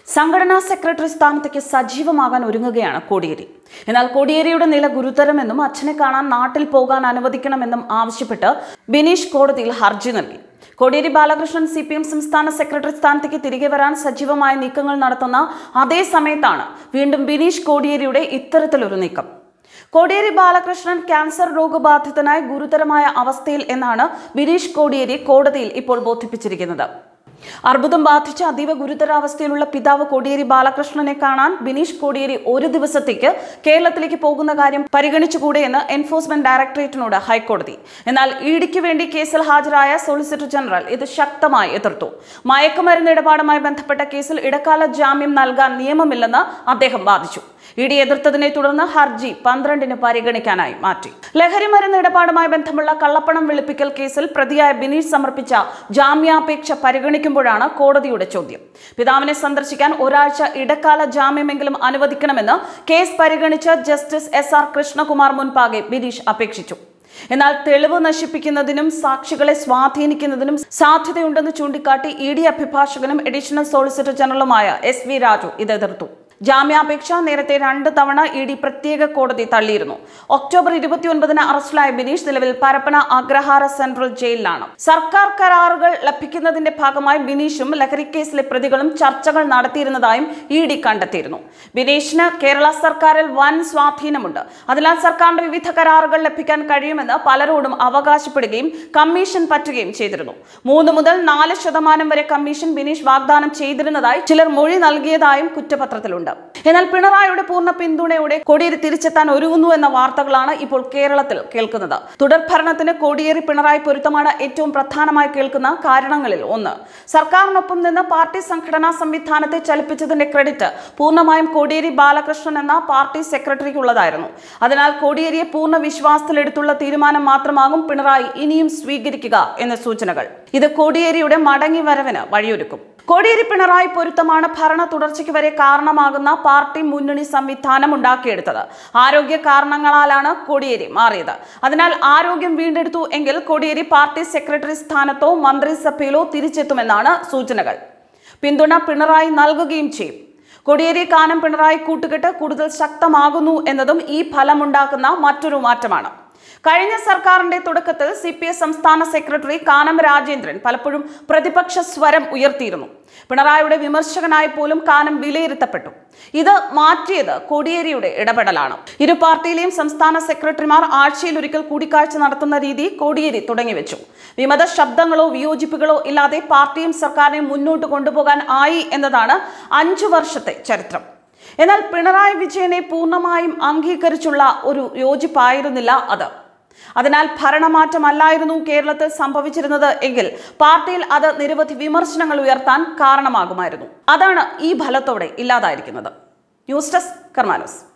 സംഘടനാ സെക്രട്ടറി സ്ഥാനത്തേക്ക് സജീവമാകാൻ ഒരുങ്ങുകയാണ് കോടിയേരി എന്നാൽ കോടിയേരിയുടെ നില ഗുരുതരമെന്നും അച്ഛനെ കാണാൻ നാട്ടിൽ പോകാൻ അനുവദിക്കണമെന്നും ആവശ്യപ്പെട്ട് ബിനീഷ് കോടതിയിൽ ഹർജി നൽകി Kodiyeri Balakrishnan C P M സംസ്ഥാന സെക്രട്ടറി സ്ഥാനത്തേക്ക് തിരികെ വരാൻ സജീവമായ നീക്കങ്ങൾ നടത്തുന്ന അതേ സമയത്താണ് വീണ്ടും ബിനീഷ് കോടിയേരിയുടെ ഇത്തരത്തിലൊരു നീക്കം കോടിയേരി ബാലകൃഷ്ണൻ ക്യാൻസർ രോഗബാധിതനായി ഗുരുതരമായ അവസ്ഥയിൽ എന്നാണ് ബിനീഷ് കോടിയേരി കോടതിയിൽ ഇപ്പോൾ ബോധിപ്പിച്ചിരിക്കുന്നത് അർബുദം ബാധിച്ച അതീവ ഗുരുതരാവസ്ഥയിലുള്ള പിതാവ് കോടിയേരി ബാലകൃഷ്ണനെ കാണാൻ ബിനീഷ് കോടിയേരി ഒരു ദിവസത്തേക്ക് കേരളത്തിലേക്ക് പോകുന്ന കാര്യം പരിഗണിച്ചുകൂടെയെന്ന് എൻഫോഴ്സ്മെന്റ് ഡയറക്ടറേറ്റിനോട് ഹൈക്കോടതി എന്നാൽ ഇഡിക്ക് വേണ്ടി കേസിൽ ഹാജരായ സോളിസിറ്റർ ജനറൽ ഇത് ശക്തമായി എതിർത്തു മയക്കുമരുന്ന് ഇടപാടുമായി ബന്ധപ്പെട്ട കേസിൽ ഇടക്കാല ജാമ്യം നൽകാൻ നിയമമില്ലെന്ന് അദ്ദേഹം വാദിച്ചു ഇ ഡി എതിർത്തതിനെ തുടർന്ന് ഹർജി പന്ത്രണ്ടിന് പരിഗണിക്കാനായി മാറ്റി ലഹരി മരുന്ന് ഇടപാടുമായി ബന്ധമുള്ള കള്ളപ്പണം വെളുപ്പിക്കൽ കേസിൽ പ്രതിയായ ബിനീഷ് സമർപ്പിച്ച ജാമ്യാപേക്ഷ പരിഗണിക്കുമ്പോഴാണ് കോടതിയുടെ ചോദ്യം പിതാവിനെ സന്ദർശിക്കാൻ ഒരാഴ്ച ഇടക്കാല ജാമ്യമെങ്കിലും അനുവദിക്കണമെന്ന് കേസ് പരിഗണിച്ച ജസ്റ്റിസ് എസ് ആർ കൃഷ്ണകുമാർ മുൻപാകെ ബിനീഷ് അപേക്ഷിച്ചു എന്നാൽ തെളിവ് നശിപ്പിക്കുന്നതിനും സാക്ഷികളെ സ്വാധീനിക്കുന്നതിനും സാധ്യതയുണ്ടെന്ന് ചൂണ്ടിക്കാട്ടി ഇ ഡി അഭിഭാഷകനും അഡീഷണൽ സോളിസിറ്റർ ജനറലുമായ എസ് വി രാജു ഇത് എതിർത്തു ജാമ്യാപേക്ഷ നേരത്തെ രണ്ട് തവണ ഇ ഡി പ്രത്യേക കോടതി തള്ളിയിരുന്നു ഒക്ടോബർ ഇരുപത്തിയൊൻപതിന് അറസ്റ്റിലായ ബിനീഷ് നിലവിൽ പരപ്പന അഗ്രഹാര സെൻട്രൽ ജയിലിലാണ് സർക്കാർ കരാറുകൾ ലഭിക്കുന്നതിന്റെ ഭാഗമായി ബിനീഷും ലഹരി കേസിലെ പ്രതികളും ചർച്ചകൾ നടത്തിയിരുന്നതായും ഇ ഡി കണ്ടെത്തിയിരുന്നു ബിനീഷിന് കേരള സർക്കാരിൽ വൻ സ്വാധീനമുണ്ട് അതിനാൽ സർക്കാരിന്റെ വിവിധ കരാറുകൾ ലഭിക്കാൻ കഴിയുമെന്ന് പലരോടും അവകാശപ്പെടുകയും കമ്മീഷൻ പറ്റുകയും ചെയ്തിരുന്നു മൂന്ന് മുതൽ നാല് ശതമാനം വരെ കമ്മീഷൻ ബിനീഷ് വാഗ്ദാനം ചെയ്തിരുന്നതായി ചിലർ മൊഴി നൽകിയതായും കുറ്റപത്രത്തിലുണ്ട് എന്നാൽ പിണറായിയുടെ പൂർണ്ണ പിന്തുണയോടെ കോടിയേരി തിരിച്ചെത്താൻ ഒരുങ്ങുന്നു എന്ന വാർത്തകളാണ് ഇപ്പോൾ കേരളത്തിൽ കേൾക്കുന്നത് തുടർഭരണത്തിന് കോടിയേരി പിണറായി പൊരുത്തമാണ് ഏറ്റവും പ്രധാനമായി കേൾക്കുന്ന കാരണങ്ങളിൽ ഒന്ന് സർക്കാരിനൊപ്പം നിന്ന് പാർട്ടി സംഘടനാ സംവിധാനത്തെ ചലിപ്പിച്ചതിന്റെ ക്രെഡിറ്റ് പൂർണ്ണമായും കോടിയേരി ബാലകൃഷ്ണൻ എന്ന പാർട്ടി സെക്രട്ടറിക്കുള്ളതായിരുന്നു അതിനാൽ കോടിയേരിയെ പൂർണ്ണ വിശ്വാസത്തിലെടുത്തുള്ള തീരുമാനം മാത്രമാകും പിണറായി ഇനിയും സ്വീകരിക്കുക എന്ന സൂചനകൾ ഇത് കോടിയേരിയുടെ മടങ്ങി വരവിന് വഴിയൊരുക്കും കോടിയേരി പിണറായി പൊരുത്തമാണ് ഭരണ തുടർച്ചയ്ക്ക് വരെ കാരണമാകുന്ന പാർട്ടി മുന്നണി സംവിധാനം ഉണ്ടാക്കിയെടുത്തത് ആരോഗ്യ കാരണങ്ങളാലാണ് കോടിയേരി മാറിയത് അതിനാൽ ആരോഗ്യം വീണ്ടെടുത്തു എങ്കിൽ കോടിയേരി പാർട്ടി സെക്രട്ടറി സ്ഥാനത്തോ മന്ത്രിസഭയിലോ തിരിച്ചെത്തുമെന്നാണ് സൂചനകൾ പിന്തുണ പിണറായി നൽകുകയും ചെയ്യും കോടിയേരി കാനം പിണറായി കൂട്ടുകെട്ട് കൂടുതൽ ശക്തമാകുന്നു എന്നതും ഈ ഫലമുണ്ടാക്കുന്ന മറ്റൊരു മാറ്റമാണ് കഴിഞ്ഞ സർക്കാരിന്റെ തുടക്കത്തിൽ സി പി എസ് സംസ്ഥാന സെക്രട്ടറി കാനം രാജേന്ദ്രൻ പലപ്പോഴും പ്രതിപക്ഷ സ്വരം ഉയർത്തിയിരുന്നു പിണറായിയുടെ വിമർശകനായി പോലും കാനം വിലയിരുത്തപ്പെട്ടു ഇത് മാറ്റിയത് കോടിയേരിയുടെ ഇടപെടലാണ് ഇരു പാർട്ടിയിലെയും സംസ്ഥാന സെക്രട്ടറിമാർ ആഴ്ചയിൽ ഒരിക്കൽ കൂടിക്കാഴ്ച നടത്തുന്ന രീതി കോടിയേരി തുടങ്ങിവെച്ചു വിമത ശബ്ദങ്ങളോ വിയോജിപ്പുകളോ ഇല്ലാതെ പാർട്ടിയും സർക്കാരിനെയും മുന്നോട്ട് കൊണ്ടുപോകാൻ ആയി എന്നതാണ് അഞ്ചു വർഷത്തെ ചരിത്രം എന്നാൽ പിണറായി വിജയനെ പൂർണ്ണമായും അംഗീകരിച്ചുള്ള ഒരു യോജിപ്പായിരുന്നില്ല അത് അതിനാൽ ഭരണമാറ്റമല്ലായിരുന്നു കേരളത്തിൽ സംഭവിച്ചിരുന്നത് എങ്കിൽ പാർട്ടിയിൽ അത് നിരവധി വിമർശനങ്ങൾ ഉയർത്താൻ കാരണമാകുമായിരുന്നു അതാണ് ഈ ഫലത്തോടെ ഇല്ലാതായിരിക്കുന്നത് ന്യൂസ് ഡെസ്ക് കർമാനോസ്